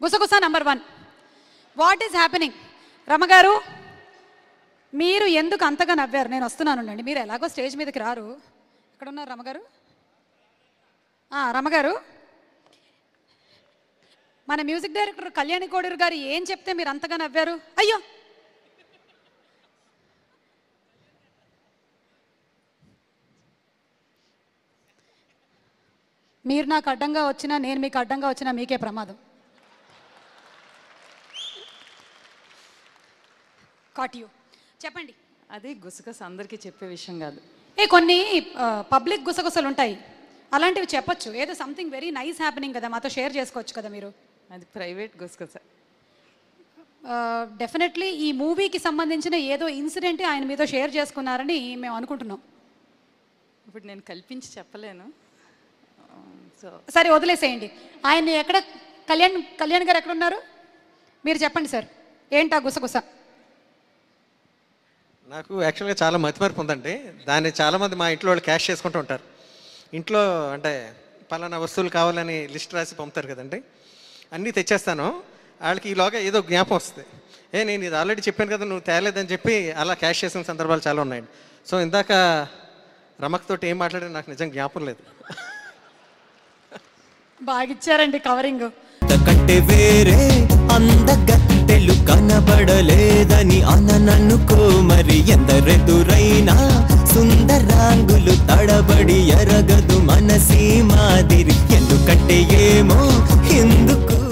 గుసగుస number one what is happening రమగారు మీరు ఎందుకు అంతగా నవ్వారు నేను వస్తున్నాను అండి మీరు ఎలాగో స్టేజ్ మీదకి రారు ఎక్కడ ఉన్నారు రమగారు ఆ, రమగారు మన మ్యూజిక్ డైరెక్టర్ కళ్యాణి కోడూరు గారు ఏం చెప్తే మీరు అంతగా నవ్వారు అయ్యో మీరు నాకు అడ్డంగా వచ్చినా నేను మీకు అడ్డంగా వచ్చినా మీకే ప్రమాదం కాట్ యూ చెప్పండి అది గుసగస అందరికీ చెప్పే విషయం కాదు ఏ కొన్ని పబ్లిక్ గుసగుసలు ఉంటాయి అలాంటివి చెప్పొచ్చు ఏదో సంథింగ్ వెరీ నైస్ హ్యాపెనింగ్ కదా మాతో షేర్ చేసుకోవచ్చు కదా మీరు అది ప్రైవేట్ గుసగస డెఫినెట్లీ ఈ మూవీకి సంబంధించిన ఏదో ఇన్సిడెంట్ ఆయన మీతో షేర్ చేసుకున్నారని మేము అనుకుంటున్నాం ఇప్పుడు నేను కల్పించి చెప్పలేను సో సరే వదిలేసేయండి ఆయన ఎక్కడ కళ్యాణ్ కళ్యాణ్ గారు ఎక్కడ ఉన్నారు మీరు చెప్పండి సార్ ఏంటా గుసగుస నాకు యాక్చువల్గా చాలా మతిమరుపు ఉందండి దాన్ని చాలామంది మా ఇంట్లో వాళ్ళు క్యాష్ చేసుకుంటూ ఉంటారు ఇంట్లో అంటే పలానా వస్తువులు కావాలని లిస్ట్ రాసి పంపుతారు కదండి అన్నీ తెచ్చేస్తాను వాళ్ళకి ఈలోగా ఏదో జ్ఞాపకం వస్తుంది ఏ నేను ఇది ఆల్రెడీ చెప్పాను కదా నువ్వు తేలేదని చెప్పి అలా క్యాష్ చేసిన సందర్భాలు చాలా ఉన్నాయండి సో ఇందాక రమక్తోటి ఏం మాట్లాడారు నాకు నిజం జ్ఞాపకం లేదు బాగా ఇచ్చారండి కవరింగ్ కంటే వేరే అందగత్తెలు కనబడలేదని అనననుకో మరి ఎందరెదురైనా సుందరాంగులు తడబడి ఎరగదు మనసీ మాదిరి ఎందుకంటే ఏమో ఎందుకు